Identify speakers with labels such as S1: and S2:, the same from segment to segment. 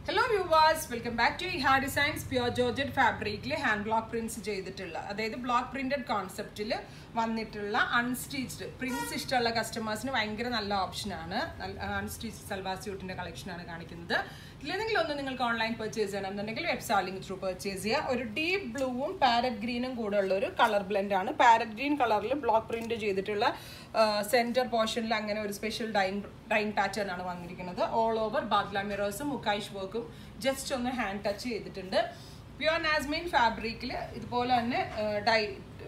S1: hello viewers welcome back to ഹാ designs pure georgette ഫാബ്രിക്കിൽ hand block prints ചെയ്തിട്ടുള്ള അതായത് ബ്ലോക്ക് പ്രിന്റഡ് കോൺസെപ്റ്റിൽ വന്നിട്ടുള്ള അൺസ്റ്റിച്ച്ഡ് പ്രിന്റ്സ് ഇഷ്ടമുള്ള കസ്റ്റമേഴ്സിന് ഭയങ്കര നല്ല ഓപ്ഷനാണ് അൺസ്റ്റിച്ച് സൽവാർ സ്യൂട്ടിന്റെ കളക്ഷനാണ് കാണിക്കുന്നത് ഇതിലേതെങ്കിലും ഒന്ന് നിങ്ങൾക്ക് ഓൺലൈൻ പർച്ചേസ് ചെയ്യണമെന്നുണ്ടെങ്കിൽ വെബ്സൈറ്റ് ലിങ്ക് ത്രൂ പർച്ചേസ് ചെയ്യുക ഒരു ഡീപ്പ് ബ്ലൂവും പാരറ്റ് ഗ്രീനും കൂടെ ഉള്ള ഒരു കളർ ബ്ലെൻഡ് ആണ് പാരറ്റ് ഗ്രീൻ കളറിൽ ബ്ലോക്ക് പ്രിന്റ് ചെയ്തിട്ടുള്ള സെന്റർ പോർഷനിൽ അങ്ങനെ ഒരു സ്പെഷ്യൽ ഡൈൻ ഡൈൻ പാറ്റേൺ ആണ് വന്നിരിക്കുന്നത് ഓൾ ഓവർ ബാഗ്ല മിറേഴ്സും മുക്കായിഷ് വർക്കും ജസ്റ്റ് ഒന്ന് ഹാൻഡ് ടച്ച് ചെയ്തിട്ടുണ്ട് പ്യുവർ നാസ്മീൻ ഫാബ്രിക്കിൽ ഇതുപോലെ തന്നെ dye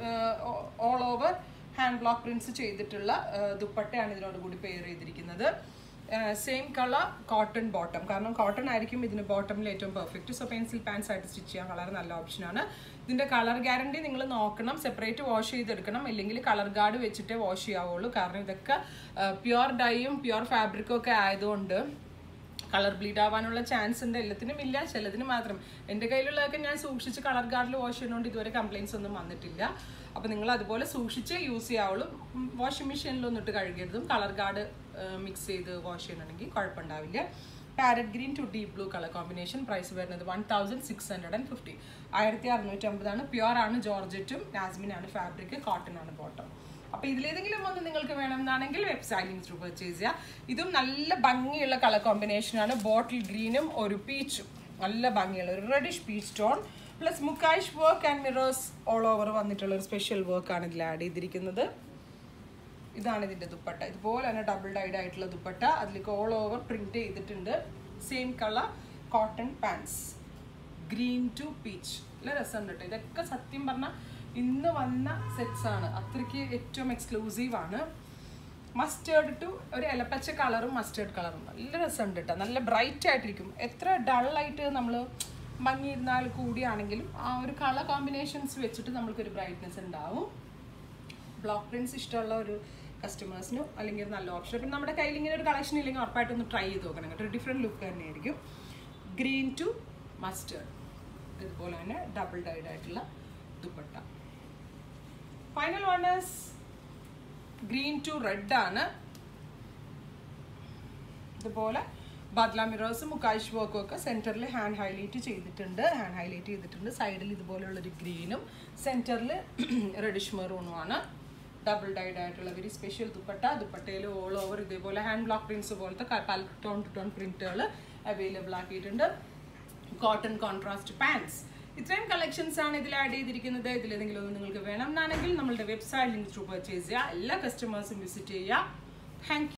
S1: all over hand block prints ചെയ്തിട്ടുള്ള ദുപ്പട്ടയാണ് ഇതിനോട് കൂടി പെയർ ചെയ്തിരിക്കുന്നത് സെയിം കളർ കോട്ടൺ ബോട്ടം കാരണം കോട്ടൺ ആയിരിക്കും ഇതിന് ബോട്ടമിൽ ഏറ്റവും പെർഫെക്റ്റ് സോ പെൻസിൽ പാൻസ് ആയിട്ട് സ്റ്റിച്ച് ചെയ്യാൻ വളരെ നല്ല ഓപ്ഷനാണ് ഇതിൻ്റെ കളർ ഗ്യാരണ്ടി നിങ്ങൾ നോക്കണം സെപ്പറേറ്റ് വാഷ് ചെയ്തെടുക്കണം അല്ലെങ്കിൽ കളർ ഗാർഡ് വെച്ചിട്ടേ വാഷ് ചെയ്യാവുള്ളൂ കാരണം ഇതൊക്കെ പ്യുവർ ഡൈയും പ്യുവർ ഫാബ്രിക്കും ഒക്കെ ആയതുകൊണ്ട് കളർ ബ്ലീഡ് ആവാനുള്ള ചാൻസ് ഉണ്ട് എല്ലാത്തിനും ഇല്ല ചിലതിന് മാത്രം എൻ്റെ കയ്യിലുള്ളതൊക്കെ ഞാൻ സൂക്ഷിച്ച് കളർ ഗാർഡിൽ വാഷ് ചെയ്യുന്നതുകൊണ്ട് ഇതുവരെ കംപ്ലയിൻസ് ഒന്നും വന്നിട്ടില്ല അപ്പോൾ നിങ്ങൾ അതുപോലെ സൂക്ഷിച്ച് യൂസ് ചെയ്യാവുള്ളൂ വാഷിംഗ് മെഷീനിലൊന്നും ഇട്ട് കഴുകരുതും കളർ ഗാർഡ് മിക്സ് ചെയ്ത് വാഷ് ചെയ്യുന്നുണ്ടെങ്കിൽ കുഴപ്പമുണ്ടാവില്ല parrot green to deep blue colour combination price വരുന്നത് one thousand six hundred and fifty ആയിരത്തി അറുന്നൂറ്റമ്പതാണ് പ്യുവർ ആണ് ജോർജറ്റും നാസ്മിനാണ് ഫാബ്രിക് കോട്ടൺ ആണ് ബോട്ടം അപ്പോൾ ഇതിലേതെങ്കിലും ഒന്ന് നിങ്ങൾക്ക് വേണമെന്നാണെങ്കിൽ വെബ്സൈറ്റ് ലിങ്ക് ത്രൂ പർച്ചേസ് ചെയ്യുക ഇതും നല്ല ഭംഗിയുള്ള കളർ കോമ്പിനേഷനാണ് ബോട്ടിൽ ഗ്രീനും ഒരു പീച്ചും നല്ല ഭംഗിയുള്ള ഒരു reddish peach tone plus mukaish work and mirrors all over വന്നിട്ടുള്ള ഒരു സ്പെഷ്യൽ വർക്കാണ് ഇതിൽ ആഡ് ചെയ്തിരിക്കുന്നത് ഇതാണ് ഇതിൻ്റെ ദുപ്പട്ട ഇതുപോലെ തന്നെ ഡബിൾ ഡൈഡ് ആയിട്ടുള്ള ദുപ്പട്ട അതിലേക്ക് ഓൾ ഓവർ പ്രിന്റ് ചെയ്തിട്ടുണ്ട് same colour cotton pants green to peach നല്ല രസമുണ്ട് കേട്ടോ ഇതൊക്കെ സത്യം പറഞ്ഞാൽ ഇന്ന് വന്ന സെറ്റ്സ് ആണ് അത്രയ്ക്ക് ഏറ്റവും എക്സ്ക്ലൂസീവ് ആണ് മസ്റ്റേർഡ് ടു ഒരു ഇലപ്പച്ച കളറും മസ്റ്റേർഡ് കളറും നല്ല രസമുണ്ട് കേട്ടോ നല്ല ബ്രൈറ്റ് ആയിട്ടിരിക്കും എത്ര ഡള്ളായിട്ട് നമ്മൾ ഭംഗിയിരുന്നാൽ കൂടിയാണെങ്കിലും ആ ഒരു കളർ കോമ്പിനേഷൻസ് വെച്ചിട്ട് നമ്മൾക്കൊരു ബ്രൈറ്റ്നെസ് ഉണ്ടാവും ബ്ലോക്ക് പ്രിൻസ് ഇഷ്ടമുള്ള ഒരു കസ്റ്റമേഴ്സിനും അല്ലെങ്കിൽ ഒരു നല്ല ഓപ്ഷൻ പിന്നെ നമ്മുടെ കയ്യിൽ ഇങ്ങനെ ഒരു കളക്ഷൻ ഇല്ലെങ്കിൽ ഉറപ്പായിട്ട് ഒന്ന് ട്രൈ ചെയ്ത് നോക്കണം കേട്ടോ ഒരു ഡിഫറെൻറ്റ് ലുക്ക് തന്നെയായിരിക്കും ഗ്രീൻ ടു മസ്റ്റേർഡ് ഇതുപോലെ തന്നെ ഡബിൾ ഡൈഡ് ആയിട്ടുള്ള dupatta final one is green to red ആണ് ഇതുപോലെ ബദ്ല മിറേഴ്സും മുക്കാഷ് വർക്കും ഒക്കെ സെൻറ്ററിൽ ഹാൻഡ് ഹൈലൈറ്റ് ചെയ്തിട്ടുണ്ട് ഹാൻഡ് ഹൈലൈറ്റ് ചെയ്തിട്ടുണ്ട് സൈഡിൽ ഇതുപോലെയുള്ളൊരു ഗ്രീനും സെൻറ്ററിൽ റെഡിഷ് മെറൂണുമാണ് ഡബിൾ ഡൈഡ് ആയിട്ടുള്ള വെരി സ്പെഷ്യൽ ദുപ്പട്ട ദുപ്പട്ടയിൽ ഓൾ ഓവർ ഇതേപോലെ ഹാൻഡ് ബ്ലോക്ക് പ്രിൻറ്റ്സ് പോലത്തെ പല ടോൺ ടു ടോൺ പ്രിൻറ്റുകൾ അവൈലബിൾ ആക്കിയിട്ടുണ്ട് കോട്ടൺ കോൺട്രാസ്റ്റ് പാൻസ് ഇത്രയും കളക്ഷൻസ് ആണ് ഇതിൽ ആഡ് ചെയ്തിരിക്കുന്നത് ഇതിലേതെങ്കിലും ഒന്ന് നിങ്ങൾക്ക് വേണം എന്നാണെങ്കിൽ നമ്മളുടെ വെബ്സൈറ്റ് ലിങ്ക് ത്രൂ പർച്ചേസ് ചെയ്യുക എല്ലാ കസ്റ്റമേഴ്സും വിസിറ്റ് ചെയ്യുക താങ്ക്